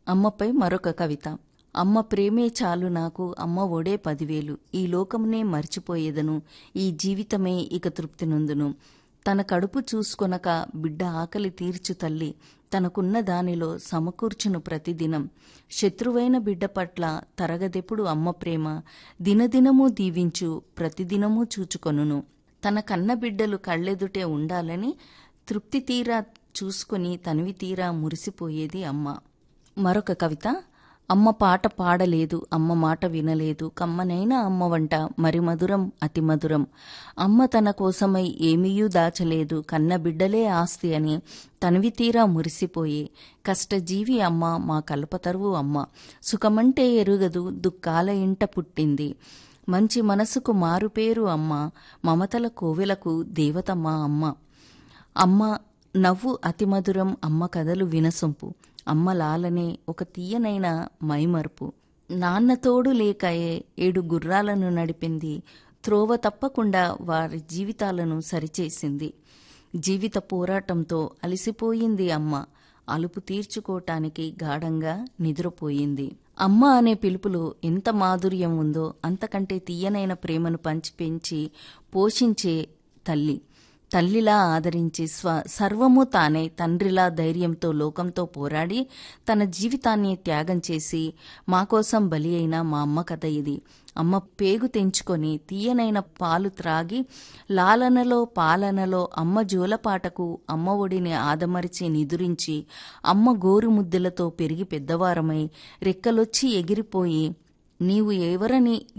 అమ్మపై మరొక కవిత అమ్మ ప్రేమే చాలు నాకు అమ్మ ఒడే పదివేలు ఈ లోకమునే మర్చిపోయేదను ఈ జీవితమే ఇక తృప్తి నొందును తన కడుపు చూసుకొనక బిడ్డ ఆకలి తీర్చు తల్లి తనకున్న దానిలో సమకూర్చును ప్రతిదినం శత్రువైన బిడ్డ పట్ల తరగదెప్పుడు అమ్మ ప్రేమ దినదినము దీవించు ప్రతిదినము చూచుకొనును తన కన్న బిడ్డలు కళ్ళెదుటే ఉండాలని తృప్తి తీరా చూసుకొని తనివి తీరా మురిసిపోయేది అమ్మ మరొక కవిత అమ్మ పాట పాడలేదు అమ్మ మాట వినలేదు కమ్మనైన అమ్మ వంట మరి మధురం అతి మధురం అమ్మ తన కోసమై ఏమీయూ దాచలేదు కన్న బిడ్డలే ఆస్తి అని తనివి తీరా మురిసిపోయి కష్టజీవి అమ్మ మా కల్పతరువు అమ్మ సుఖమంటే ఎరుగదు దుఃఖాల ఇంట పుట్టింది మంచి మనసుకు మారుపేరు అమ్మ మమతల కోవెలకు దేవతమ్మ అమ్మ అమ్మ నవ్వు అతి మధురం అమ్మ కథలు వినసొంపు అమ్మ లాలనే ఒక తీయనైన మైమరుపు నాన్నతోడు లేకయే ఏడు గుర్రాలను నడిపింది త్రోవ తప్పకుండా వారి జీవితాలను సరిచేసింది జీవిత పోరాటంతో అలసిపోయింది అమ్మ అలుపు తీర్చుకోటానికి గాఢంగా నిద్రపోయింది అమ్మ అనే పిలుపులో ఎంత మాధుర్యం ఉందో అంతకంటే తీయనైన ప్రేమను పంచి పెంచి పోషించే తల్లి తల్లిలా ఆదరించి స్వ సర్వము తానే తండ్రిలా ధైర్యంతో లోకంతో పోరాడి తన జీవితాన్ని త్యాగం చేసి మా కోసం బలి అయిన మా అమ్మ కథ ఇది అమ్మ పేగు తెంచుకొని తీయనైన పాలు త్రాగి లాలనలో పాలనలో అమ్మ జోలపాటకు అమ్మ ఒడిని ఆదమరిచి నిదురించి అమ్మ గోరు ముద్దలతో పెరిగి పెద్దవారమై రెక్కలొచ్చి ఎగిరిపోయి నీవు ఎవరని